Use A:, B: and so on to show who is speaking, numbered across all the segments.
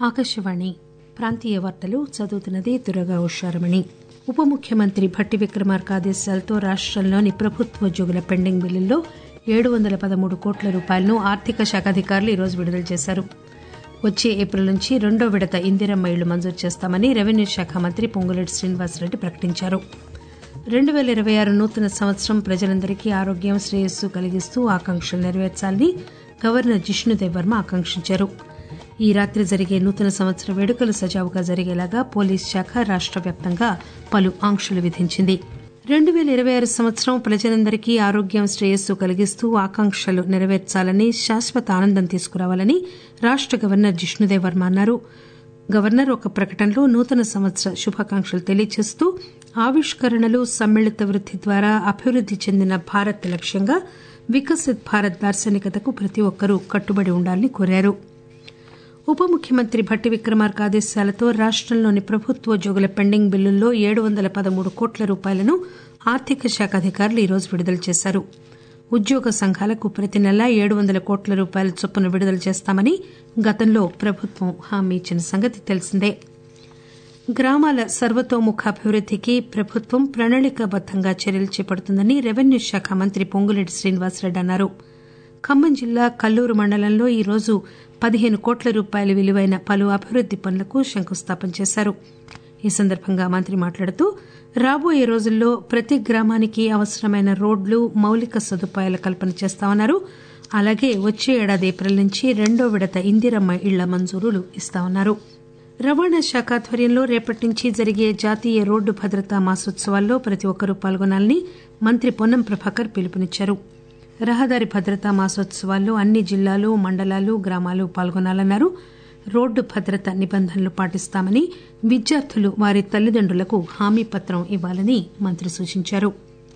A: ఆకాశవాణి ప్రాంతీయ వార్తలు చదువుతున్నది దురగా ఉషారమణి ఉప ముఖ్యమంత్రి భట్టి విక్రమార్క ఆదేశాలతో రాష్టంలోని ప్రభుత్వోద్యోగుల పెండింగ్ బిల్లుల్లో ఏడు వందల పదమూడు కోట్ల రూపాయలను ఆర్థిక శాఖ అధికారులు ఈరోజు విడుదల చేశారు వచ్చే ఏప్రిల్ నుంచి రెండో విడత ఇందిరమ్మ ఇళ్లు మంజూరు చేస్తామని రెవెన్యూ శాఖ మంత్రి పొంగులేటి శ్రీనివాసరెడ్డి ప్రకటించారు రెండు పేల ఇరవై ఆరు నూతన సంవత్సరం ప్రజలందరికీ ఆరోగ్యం శ్రేయస్సు కలిగిస్తూ ఆకాంక్షలు నెరవేర్చాలని గవర్నర్ జిష్ణుదేవ్ వర్మ ఆకాంక్షించారు ఈ రాత్రి జరిగే నూతన సంవత్సర వేడుకలు సజావుగా జరిగేలాగా పోలీస్ శాఖ రాష్ట వ్యాప్తంగా పలు ఆంక్షలు విధించింది రెండు పేల ఇరవై ఆరు సంవత్సరం ప్రజలందరికీ ఆరోగ్యం శ్రేయస్సు కలిగిస్తూ ఆకాంక్షలు నెరవేర్చాలని శాశ్వత ఆనందం తీసుకురావాలని రాష్ట గవర్నర్ జిష్ణుదేవ్ వర్మ అన్నారు గవర్నర్ ఒక ప్రకటనలో నూతన సంవత్సర శుభాకాంక్షలు తెలియజేస్తూ ఆవిష్కరణలు సమ్మిళిత వృద్ది ద్వారా అభివృద్ది చెందిన భారత్ లక్ష్యంగా వికసిత్ భారత్ దార్శనికతకు ప్రతి ఒక్కరూ కట్టుబడి ఉండాలని కోరారు ఉప ముఖ్యమంత్రి భట్టి విక్రమార్క ఆదేశాలతో రాష్టంలోని ప్రభుత్వోద్యోగుల పెండింగ్ బిల్లుల్లో ఏడు వందల పదమూడు కోట్ల రూపాయలను ఆర్థిక శాఖ అధికారులు ఈరోజు విడుదల చేశారు ఉద్యోగ సంఘాలకు ప్రతి నెల ఏడు వందల కోట్ల రూపాయల చొప్పున విడుదల చేస్తామని గతంలో ప్రభుత్వం హామీ ఇచ్చిన సంగతి తెలిసిందే గ్రామాల సర్వతోముఖాభివృద్దికి ప్రభుత్వం ప్రణాళికాబద్దంగా చర్యలు చేపడుతుందని రెవెన్యూ శాఖ మంత్రి పొంగులేటి శ్రీనివాసరెడ్డి అన్నారు ఖమ్మం జిల్లా కల్లూరు మండలంలో ఈరోజు పదిహేను కోట్ల రూపాయల విలువైన పలు అభివృద్ది పనులకు శంకుస్థాపన చేశారు ఈ సందర్భంగా మంత్రి మాట్లాడుతూ రాబోయే రోజుల్లో ప్రతి గ్రామానికి అవసరమైన రోడ్లు మౌలిక సదుపాయాల కల్పన చేస్తామన్నారు అలాగే వచ్చే ఏడాది ఏప్రిల్ నుంచి రెండో విడత ఇందిరమ్మ ఇళ్ల మంజూరులు ఇస్తామన్నారు రవాణా శాఖ ఆధ్వర్యంలో రేపటి నుంచి జరిగే జాతీయ రోడ్డు భద్రతా మాసోత్సవాల్లో ప్రతి ఒక్కరూ పాల్గొనాలని మంత్రి పొన్నం ప్రభాకర్ పిలుపునిచ్చారు రహదారి భద్రతా మాసోత్సవాల్లో అన్ని జిల్లాలు మండలాలు గ్రామాలు పాల్గొనాలన్నారు రోడ్డు భద్రత నిబంధనలు పాటిస్తామని విద్యార్థులు వారి తల్లిదండ్రులకు హామీ పత్రం ఇవ్వాలని మంత్రి సూచించారు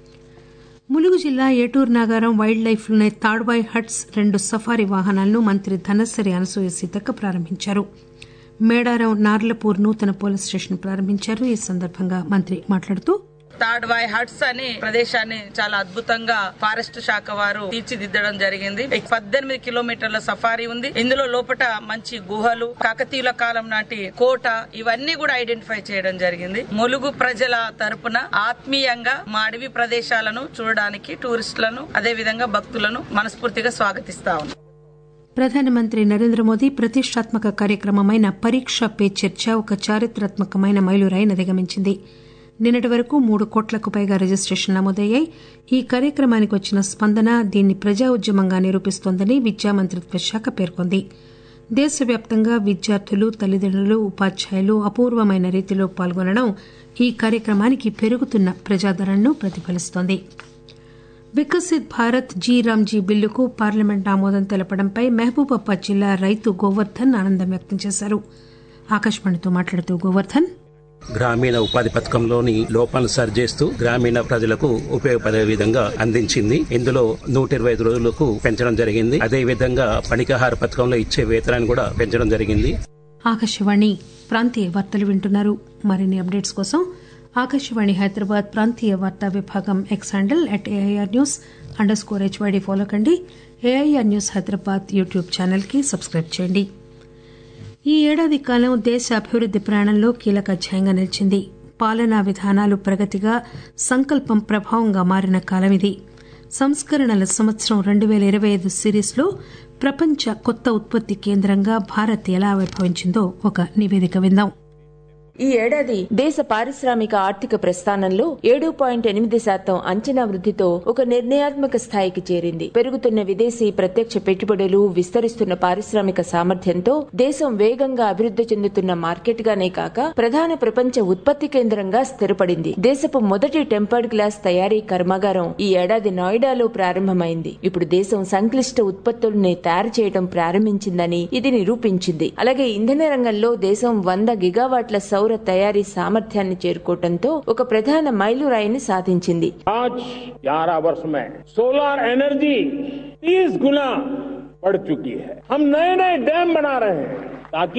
A: ములుగు జిల్లా ఏటూరు నాగారం వైల్డ్ లైఫ్లోని తాడ్వాయ్ హట్స్ రెండు సఫారీ వాహనాలను మంత్రి ధనసరి అనసూయ సీతక్క ప్రారంభించారు మేడారం నార్లపూర్ నూతన పోలీస్ స్టేషన్ ప్రారంభించారు ఈ సందర్భంగా మంత్రి మాట్లాడుతూ
B: థర్డ్ వై హట్స్ అనే ప్రదేశాన్ని చాలా అద్భుతంగా ఫారెస్ట్ శాఖ వారు తీర్చిదిద్దడం జరిగింది పద్దెనిమిది కిలోమీటర్ల సఫారీ ఉంది ఇందులో లోపల మంచి గుహలు కాకతీయుల కాలం నాటి కోట ఇవన్నీ కూడా ఐడెంటిఫై చేయడం జరిగింది ములుగు ప్రజల తరపున ఆత్మీయంగా మా అడవి ప్రదేశాలను చూడడానికి టూరిస్టులను అదే విధంగా భక్తులను మనస్ఫూర్తిగా స్వాగతిస్తా ఉన్నాం
A: ప్రధానమంత్రి నరేంద్ర మోదీ ప్రతిష్టాత్మక కార్యక్రమమైన పరీక్ష పే చర్చ ఒక చారిత్రాత్మకమైన మైలురాయిని అధిగమించింది నిన్నటి వరకు మూడు కోట్లకు పైగా రిజిస్టేషన్లు నమోదయ్యాయి ఈ కార్యక్రమానికి వచ్చిన స్పందన దీన్ని ప్రజా ఉద్యమంగా నిరూపిస్తోందని విద్యా మంత్రిత్వ శాఖ పేర్కొంది దేశవ్యాప్తంగా విద్యార్థులు తల్లిదండ్రులు ఉపాధ్యాయులు అపూర్వమైన రీతిలో పాల్గొనడం ఈ కార్యక్రమానికి పెరుగుతున్న ప్రజాదరణను ప్రతిఫలిస్తోంది వికసిత్ భారత్ జీ రామ్జీ బిల్లుకు పార్లమెంట్ ఆమోదం తెలపడంపై మహబూబాబాద్ జిల్లా రైతు గోవర్ధన్ ఆనందం వ్యక్తం చేశారు ఆకాశవాణితో మాట్లాడుతూ గోవర్ధన్
C: గ్రామీణ ఉపాధి పథకంలోని లోపాలను సరిచేస్తూ గ్రామీణ ప్రజలకు ఉపయోగపడే విధంగా అందించింది ఇందులో నూట ఇరవై ఐదు రోజులకు పెంచడం జరిగింది అదే విధంగా పనికాహార పథకంలో ఇచ్చే వేతనాన్ని కూడా పెంచడం జరిగింది
A: ఆకాశవాణి ప్రాంతీయ వార్తలు వింటున్నారు మరిన్ని అప్డేట్స్ కోసం ఆకాశవాణి హైదరాబాద్ ప్రాంతీయ వార్తా విభాగం X handle at AIR news under score HYD follow కండి AIR news Hyderabad YouTube channel కి సబ్స్క్రైబ్ చేయండి ఈ ఏడాది కాలం దేశ అభివృద్ది ప్రయాణంలో కీలక అధ్యాయంగా నిలిచింది పాలనా విధానాలు ప్రగతిగా సంకల్పం ప్రభావంగా మారిన కాలం ఇది సంస్కరణల సంవత్సరం రెండు పేల ఇరవై ఐదు సిరీస్లో ప్రపంచ కొత్త ఉత్పత్తి కేంద్రంగా భారత్ ఎలా ఆవిర్భవించిందో ఒక నివేదిక విందాం
D: ఈ ఏడాది దేశ పారిశ్రామిక ఆర్థిక ప్రస్థానంలో ఏడు పాయింట్ ఎనిమిది శాతం అంచనా వృద్ధితో ఒక నిర్ణయాత్మక స్థాయికి చేరింది పెరుగుతున్న విదేశీ ప్రత్యక్ష పెట్టుబడులు విస్తరిస్తున్న పారిశ్రామిక సామర్థ్యంతో దేశం వేగంగా అభివృద్ధి చెందుతున్న మార్కెట్ గానే కాక ప్రధాన ప్రపంచ ఉత్పత్తి కేంద్రంగా స్థిరపడింది దేశపు మొదటి టెంపర్డ్ గ్లాస్ తయారీ కర్మాగారం ఈ ఏడాది నోయిడాలో ప్రారంభమైంది ఇప్పుడు దేశం సంక్లిష్ట ఉత్పత్తుల్ని తయారు చేయడం ప్రారంభించిందని ఇది నిరూపించింది అలాగే ఇంధన రంగంలో దేశం వంద గిగావాట్ల సౌర సౌర తయారీ సామర్థ్యాన్ని చేరుకోవడంతో ఒక ప్రధాన మైలురాయిని సాధించింది
E: आज 11 वर्ष में सोलर एनर्जी 30 गुना बढ़ चुकी है हम नए नए डैम बना रहे हैं ताकि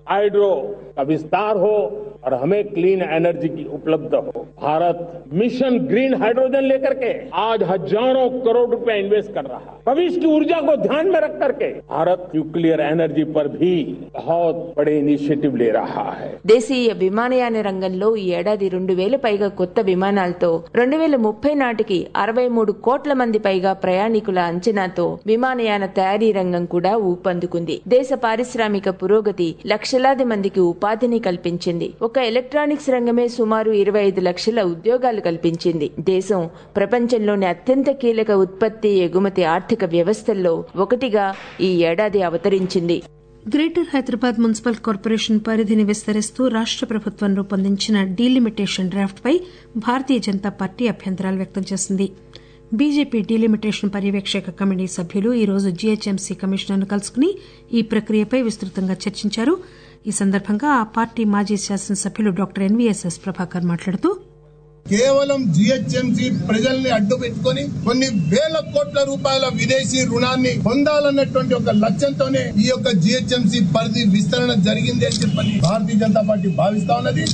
E: हाइड्रो का विस्तार हो और हमें क्लीन एनर्जी की उपलब्ध हो भारत मिशन ग्रीन हाइड्रोजन लेकर के आज हजारों करोड़ रुपए इन्वेस्ट कर रहा है भविष्य की ऊर्जा को ध्यान में रख करके भारत न्यूक्लियर एनर्जी पर भी बहुत बड़े इनिशिएटिव ले रहा है
D: దేశీయ విమానయాన రంగంలో ఈ ఏడాది రెండు వేల పైగా కొత్త విమానాలతో రెండు వేల ముప్పై నాటికి అరవై మూడు కోట్ల మంది పైగా ప్రయాణికుల అంచనాతో విమానయాన తయారీ రంగం కూడా ఊపందుకుంది దేశ పారిశ్రామిక పురోగతి లక్షలాది మందికి ఉపాధిని కల్పించింది ఒక ఎలక్ట్రానిక్స్ రంగమే సుమారు ఇరవై ఐదు లక్షల ఉద్యోగాలు కల్పించింది దేశం ప్రపంచంలోని అత్యంత కీలక ఉత్పత్తి ఎగుమతి ఆర్థిక వ్యవస్థల్లో ఒకటిగా ఈ ఏడాది అవతరించింది
A: గ్రేటర్ హైదరాబాద్ మున్సిపల్ కార్పొరేషన్ పరిధిని విస్తరిస్తూ రాష్ట ప్రభుత్వం రూపొందించిన డీలిమిటేషన్ డ్రాఫ్ట్ పై భారతీయ జనతా పార్టీ అభ్యంతరాలు వ్యక్తం చేసింది బీజేపీ డీలిమిటేషన్ పర్యవేక్షక కమిటీ సభ్యులు ఈ రోజు జీహెచ్ఎంసీ కమిషనర్ను కలుసుకుని ఈ ప్రక్రియపై విస్తృతంగా చర్చించారు ఈ సందర్భంగా ఆ పార్టీ మాజీ శాసనసభ్యులు డాక్టర్ ఎన్వీఎస్ఎస్ ప్రభాకర్ మాట్లాడుతూ
F: కేవలం జిహెచ్ఎంసీ ప్రజల్ని అడ్డు పెట్టుకుని కొన్ని వేల కోట్ల రూపాయల విదేశీ రుణాన్ని పొందాలన్నటువంటి ఒక లక్ష్యంతోనే ఈ యొక్క జిహెచ్ఎంసీ పరిధి విస్తరణ జరిగింది అని చెప్పని భారతీయ జనతా పార్టీ భావిస్తా ఉన్నది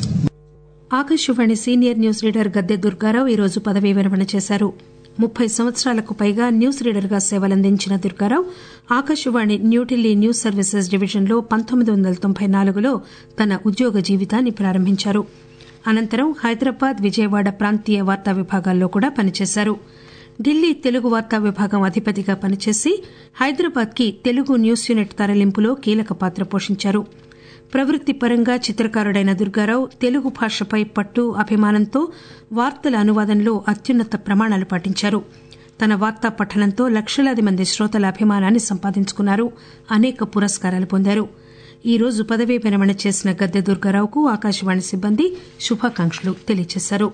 A: Akashvani senior news reader Gadde Durgarao ఈ రోజు పదవీ విరమణ చేశారు ముప్పై సంవత్సరాలకు పైగా న్యూస్ రీడర్గా సేవలందించిన దుర్గారావు ఆకాశవాణి న్యూఢిల్లీ న్యూస్ సర్వీసెస్ డివిజన్లో పంతొమ్మిది వందల తొంభై నాలుగులో తన ఉద్యోగ జీవితాన్ని ప్రారంభించారు అనంతరం హైదరాబాద్ విజయవాడ ప్రాంతీయ వార్తా విభాగాల్లో కూడా పనిచేశారు ఢిల్లీ తెలుగు వార్తా విభాగం అధిపతిగా పనిచేసి హైదరాబాద్ కి తెలుగు న్యూస్ యూనిట్ తరలింపులో కీలక పాత్ర పోషించారు ప్రవృత్తి పరంగా చిత్రకారుడైన దుర్గారావు తెలుగు భాషపై పట్టు అభిమానంతో వార్తల అనువాదంలో అత్యున్నత ప్రమాణాలు పాటించారు తన వార్తా పఠనంతో లక్షలాది మంది శ్రోతల అభిమానాన్ని సంపాదించుకున్నారు అనేక పురస్కారాలు పొందారు ఈ రోజు పదవీ విరమణ చేసిన గద్దె దుర్గారావుకు ఆకాశవాణి సిబ్బంది శుభాకాంక్షలు తెలియజేశారు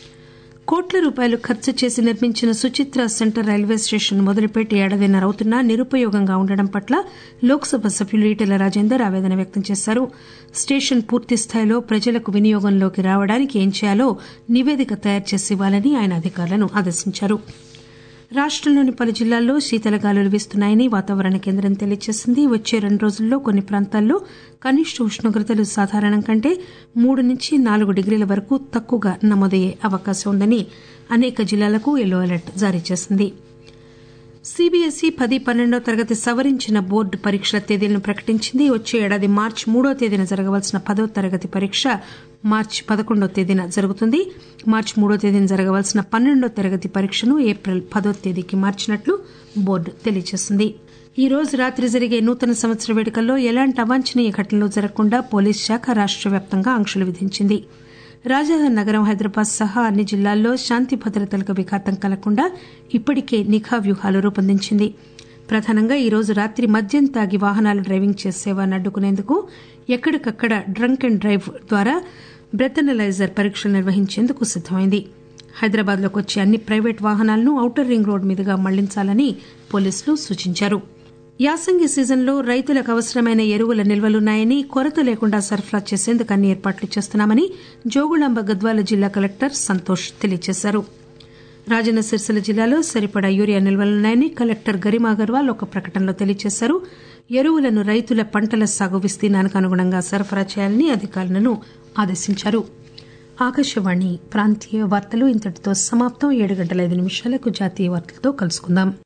A: కోట్ల రూపాయలు ఖర్చు చేసి నిర్మించిన సుచిత్ర సెంటర్ రైల్వే స్టేషన్ మొదలుపెట్టి ఏడాదిన్నర అవుతున్నా నిరుపయోగంగా ఉండడం పట్ల లోక్సభ సభ్యులు ఈటెల రాజేందర్ ఆవేదన వ్యక్తం చేశారు స్టేషన్ పూర్తి స్థాయిలో ప్రజలకు వినియోగంలోకి రావడానికి ఏం చేయాలో నివేదిక తయారు చేసి ఇవ్వాలని ఆయన అధికారులను ఆదేశించారు రాష్టంలోని పలు జిల్లాల్లో శీతలగాలులు వీస్తున్నాయని వాతావరణ కేంద్రం తెలియజేసింది వచ్చే రెండు రోజుల్లో కొన్ని ప్రాంతాల్లో కనిష్ట ఉష్ణోగ్రతలు సాధారణం కంటే మూడు నుంచి నాలుగు డిగ్రీల వరకు తక్కువగా నమోదయ్యే అవకాశం ఉందని అనేక జిల్లాలకు ఎల్లో అలర్ట్ జారీ చేసింది సీబీఎస్ఈ పది పన్నెండో తరగతి సవరించిన బోర్డు పరీక్షల తేదీలను ప్రకటించింది వచ్చే ఏడాది మార్చి మూడో తేదీన జరగవలసిన పదో తరగతి పరీక్ష మార్చి పదకొండో తేదీన జరుగుతుంది మార్చి మూడో తేదీన జరగవలసిన పన్నెండో తరగతి పరీక్షను ఏప్రిల్ పదో తేదీకి మార్చినట్లు బోర్డు తెలియజేసింది ఈ రోజు రాత్రి జరిగే నూతన సంవత్సర వేడుకల్లో ఎలాంటి అవాంఛనీయ ఘటనలు జరగకుండా పోలీస్ శాఖ రాష్ట వ్యాప్తంగా ఆంక్షలు విధించింది రాజధాని నగరం హైదరాబాద్ సహా అన్ని జిల్లాల్లో శాంతి భద్రతలకు విఘాతం కలగకుండా ఇప్పటికే నిఘా వ్యూహాలు రూపొందించింది ప్రధానంగా ఈ రోజు రాత్రి మద్యం తాగి వాహనాలు డ్రైవింగ్ చేసేవారిని అడ్డుకునేందుకు ఎక్కడికక్కడ డ్రంక్ అండ్ డ్రైవ్ ద్వారా బ్రెత్ అనలైజర్ పరీక్షలు నిర్వహించేందుకు సిద్దమైంది హైదరాబాద్లోకి వచ్చే అన్ని ప్రైవేట్ వాహనాలను ఔటర్ రింగ్ రోడ్డు మీదుగా మళ్లించాలని పోలీసులు సూచించారు యాసంగి సీజన్లో రైతులకు అవసరమైన ఎరువుల నిల్వలున్నాయని కొరత లేకుండా సరఫరా చేసేందుకు అన్ని ఏర్పాట్లు చేస్తున్నామని జోగుళాంబ గద్వాల జిల్లా కలెక్టర్ సంతోష్ తెలియజేశారు రాజన్న సిరిసిల్ల జిల్లాలో సరిపడా యూరియా నిల్వలున్నాయని కలెక్టర్ గరిమా అగర్వాల్ ఒక ప్రకటనలో తెలియజేశారు ఎరువులను రైతుల పంటల సాగు విస్తీర్ణానికి అనుగుణంగా సరఫరా చేయాలని అధికారులను ఆదేశించారు ఆకాశవాణి ప్రాంతీయ వార్తలు ఇంతటితో సమాప్తం ఏడు గంటల ఐదు నిమిషాలకు జాతీయ వార్తలతో కలుసుకుందాం